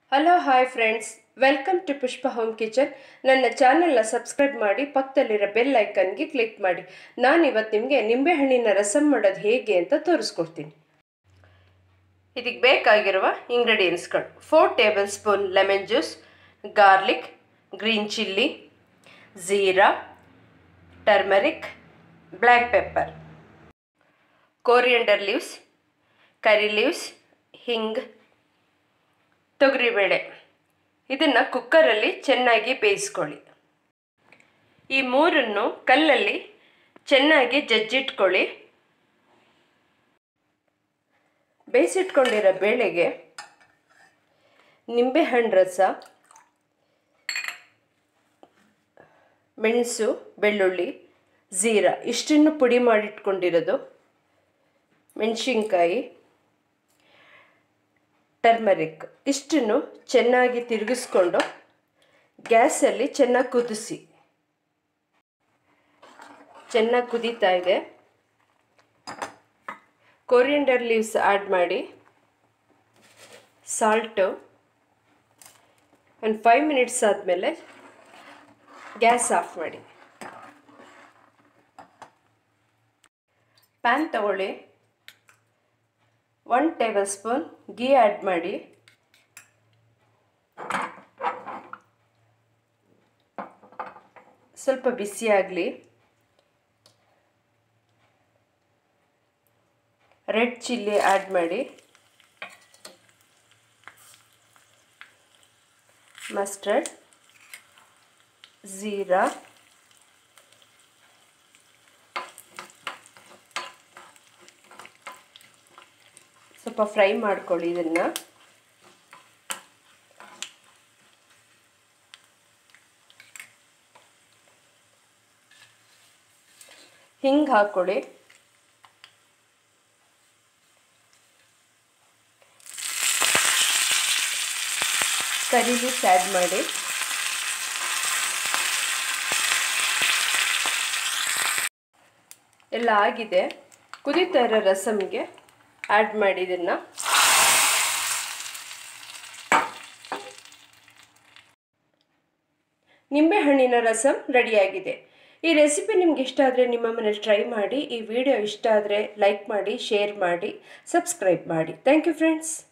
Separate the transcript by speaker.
Speaker 1: hello hi friends welcome to Pushpa Home Kitchen ನನ್ನ ಚಾನೆಲ್ನ subscribe ಮಾಡಿ ಪಕ್ಕದಲ್ಲಿರೋ ಬೆಲ್ ಐಕನ್ಗೆ ಕ್ಲಿಕ್ ಮಾಡಿ ನಾನು ಇವತ್ತು ನಿಮಗೆ ನಿಂಬೆಹಣ್ಣಿನ ರಸಂ ಮಾಡೋದು ಹೇಗೆ ಅಂತ ತೋರಿಸ್ಕೊಡ್ತೀನಿ ಇದಕ್ಕೆ ಬೇಕಾಗಿರುವ ಇಂಗ್ರೀಡಿಯೆಂಟ್ಸ್ಗಳು four tablespoon lemon juice garlic green chilli jeera turmeric black pepper coriander leaves curry leaves hing ತೊಗರಿಬೇಳೆ ಇದನ್ನು ಕುಕ್ಕರಲ್ಲಿ ಚೆನ್ನಾಗಿ ಬೇಯಿಸ್ಕೊಳ್ಳಿ ಈ ಮೂರನ್ನು ಕಲ್ಲಲ್ಲಿ ಚೆನ್ನಾಗಿ ಜಜ್ಜಿಟ್ಕೊಳ್ಳಿ ಬೇಯಿಸಿಟ್ಕೊಂಡಿರೋ ಬೇಳೆಗೆ ನಿಂಬೆಹಣ್ಣು ರಸ ಮೆಣಸು ಬೆಳ್ಳುಳ್ಳಿ ಝೀರಾ ಇಷ್ಟನ್ನು ಪುಡಿ ಮಾಡಿಟ್ಕೊಂಡಿರೋದು ಮೆಣಸಿನ್ಕಾಯಿ ಟರ್ಮರಿಕ್ ಇಷ್ಟನ್ನು ಚೆನ್ನಾಗಿ ತಿರುಗಿಸ್ಕೊಂಡು ಗ್ಯಾಸಲ್ಲಿ ಚೆನ್ನಾಗಿ ಕುದಿಸಿ ಚೆನ್ನಾಗಿ ಕುದೀತಾ ಇದೆ ಕೊರಿಯಂಡರ್ ಲೀವ್ಸ್ ಆ್ಯಡ್ ಮಾಡಿ ಸಾಲ್ಟು ಒಂದು ಫೈವ್ ಮಿನಿಟ್ಸ್ ಆದಮೇಲೆ ಗ್ಯಾಸ್ ಆಫ್ ಮಾಡಿ ಪ್ಯಾನ್ ತಗೊಳ್ಳಿ one tablespoon ghee add ಮಾಡಿ ಸ್ವಲ್ಪ ಬಿಸಿ ಆಗಲಿ ರೆಡ್ ಚಿಲ್ಲಿ ಆ್ಯಡ್ ಮಾಡಿ ಮಸ್ಟರ್ಡ್ ಝೀರಾ ಸ್ವಲ್ಪ ಫ್ರೈ ಮಾಡ್ಕೊಳ್ಳಿ ಇದನ್ನು ಹಿಂಗೆ ಹಾಕ್ಕೊಳ್ಳಿ ಕರಿ ಲೀವ್ಸ್ ಆ್ಯಡ್ ಮಾಡಿ ಎಲ್ಲ ಆಗಿದೆ ಕುದೀತಾ ಇರೋ ರಸಮ್ಗೆ ಆ್ಯಡ್ ಮಾಡಿ ಇದನ್ನು ನಿಂಬೆಹಣ್ಣಿನ ರಸಂ ರೆಡಿಯಾಗಿದೆ ಈ ರೆಸಿಪಿ ನಿಮ್ಗೆ ಇಷ್ಟ ಆದರೆ ನಿಮ್ಮ ಮನೇಲಿ ಟ್ರೈ ಮಾಡಿ ಈ ವಿಡಿಯೋ ಇಷ್ಟ ಆದರೆ ಲೈಕ್ ಮಾಡಿ ಶೇರ್ ಮಾಡಿ ಸಬ್ಸ್ಕ್ರೈಬ್ ಮಾಡಿ ಥ್ಯಾಂಕ್ ಯು ಫ್ರೆಂಡ್ಸ್